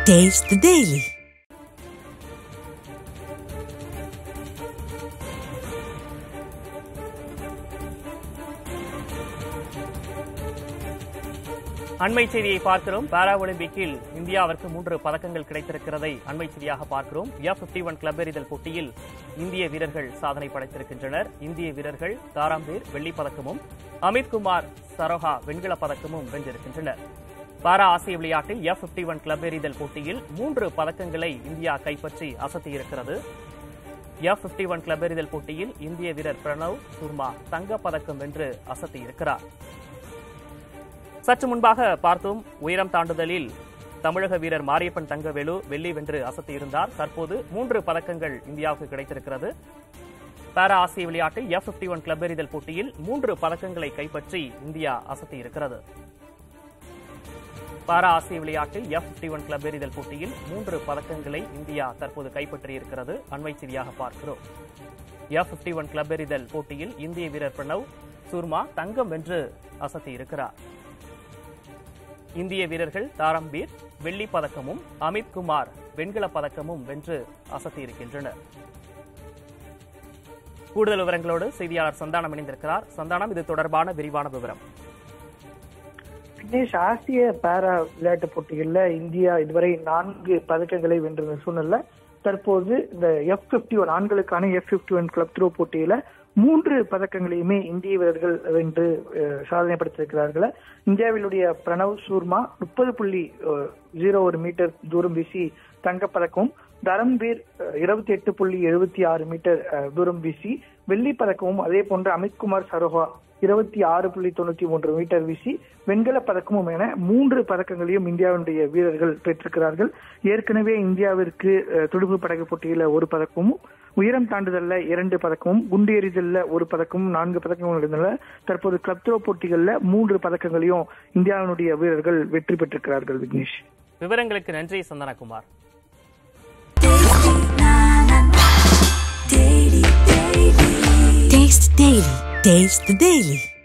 Taste the Daily. அண்மை செய்தியை பார்க்கிறோம் பாரா ஒலிம்பிக்கில் இந்தியாவிற்கு மூன்று பதக்கங்கள் கிடைத்திருக்கிறதை அண்மை செய்தியாக பார்க்கிறோம் எஃப் பிப்டி ஒன் கிளப் எறிதல் போட்டியில் இந்திய வீரர்கள் சாதனை படைத்திருக்கின்றனர் இந்திய வீரர்கள் தாராம்பீர் வெள்ளிப் பதக்கமும் அமித்குமார் சரோஹா வெண்கலப் பதக்கமும் வென்றிருக்கின்றனர் பாரா ஆசிய விளையாட்டில் எஃப் பிப்டி ஒன் கிளப் எறிதல் போட்டியில் மூன்று பதக்கங்களை இந்தியா கைப்பற்றி அசத்தியிருக்கிறது எஃப் பிப்டி ஒன் கிளப் எறிதல் போட்டியில் இந்திய வீரர் பிரணவ் சுர்மா தங்கப் பதக்கம் வென்று அசத்தியிருக்கிறார் சற்று முன்பாக பார்த்தோம் உயரம் தாண்டுதலில் தமிழக வீரர் மாரியப்பன் தங்கவேலு வெள்ளி வென்று அசத்தியிருந்தார் தற்போது மூன்று பதக்கங்கள் இந்தியாவுக்கு கிடைத்திருக்கிறது பாரா ஆசிய விளையாட்டில் எஃப் பிப்டி ஒன் கிளப் எறிதல் போட்டியில் மூன்று பதக்கங்களை கைப்பற்றி இந்தியா அசத்தியிருக்கிறது பாரா ஆசிய விளையாட்டில் எஃப் பிப்டி ஒன் கிளப் எறிதல் போட்டியில் மூன்று பதக்கங்களை இந்தியா தற்போது கைப்பற்றியிருக்கிறது அண்மை செய்தியாக பார்க்கிறோம் எஃப் பிப்டி ஒன் கிளப் எறிதல் போட்டியில் இந்திய வீரர் பிரணவ் சூர்மா தங்கம் வென்று அசத்தியிருக்கிறார் இந்திய வீரர்கள் தாரம்பீர் வெள்ளிப் பதக்கமும் அமித் குமார் வெண்கலப் பதக்கமும் வென்று அசத்தியிருக்கின்றனர் கூடுதல் விவரங்களோடு செய்தியாளர் சந்தானம் இணைந்திருக்கிறார் சந்தானம் இது தொடர்பான விரிவான விவரம் விக்னேஷ் ஆசிய பாரா விளையாட்டு போட்டிகள்ல இந்தியா இதுவரை நான்கு பதக்கங்களை வென்றிருந்த சூழ்நிலை தற்போது இந்த எஃப் பிப்டி ஒன் ஆண்களுக்கான F fifty one club throw போட்டியில மூன்று பதக்கங்களையுமே இந்திய வீரர்கள் வென்று அஹ், சாதனை படைத்திருக்கிறார்கள் இந்தியாவினுடைய பிரணவ் சூர்மா முப்பது புள்ளி ஜீரோ ஒரு மீட்டர் தூரம் வீசி தங்கப்பதக்கமும் தரம்பீர் இருபத்தி எட்டு புள்ளி எழுபத்தி ஆறு மீட்டர் அஹ், தூரம் வீசி வெள்ளிப் பதக்கமும் அதே போன்று அமித்குமார் சரோஹா இருபத்தி ஆறு புள்ளி தொண்ணூத்தி மூன்று மீட்டர் வீசி வெண்கலப் பதக்கமும் என மூன்று பதக்கங்களையும் இந்தியாவினுடைய வீரர்கள் பெற்றிருக்கிறார்கள் ஏற்கனவே இந்தியாவிற்கு அஹ், துடுப்பு படகு போட்டியில ஒரு பதக்கமும் உயரம் தாண்டுதல்ல இரண்டு பதக்கமும் குண்டு எறிதல்ல ஒரு பதக்கமும் நான்கு பதக்கங்களும் இருந்தன தற்போது கிளப் த்ரோ போட்டிகள்ல மூன்று பதக்கங்களையும் இந்தியாவினுடைய வீரர்கள் வெற்றி பெற்றிருக்கிறார்கள் விக்னேஷ் விவரங்களுக்கு நன்றி Chandanakumar Taste the Daily. Taste the Daily.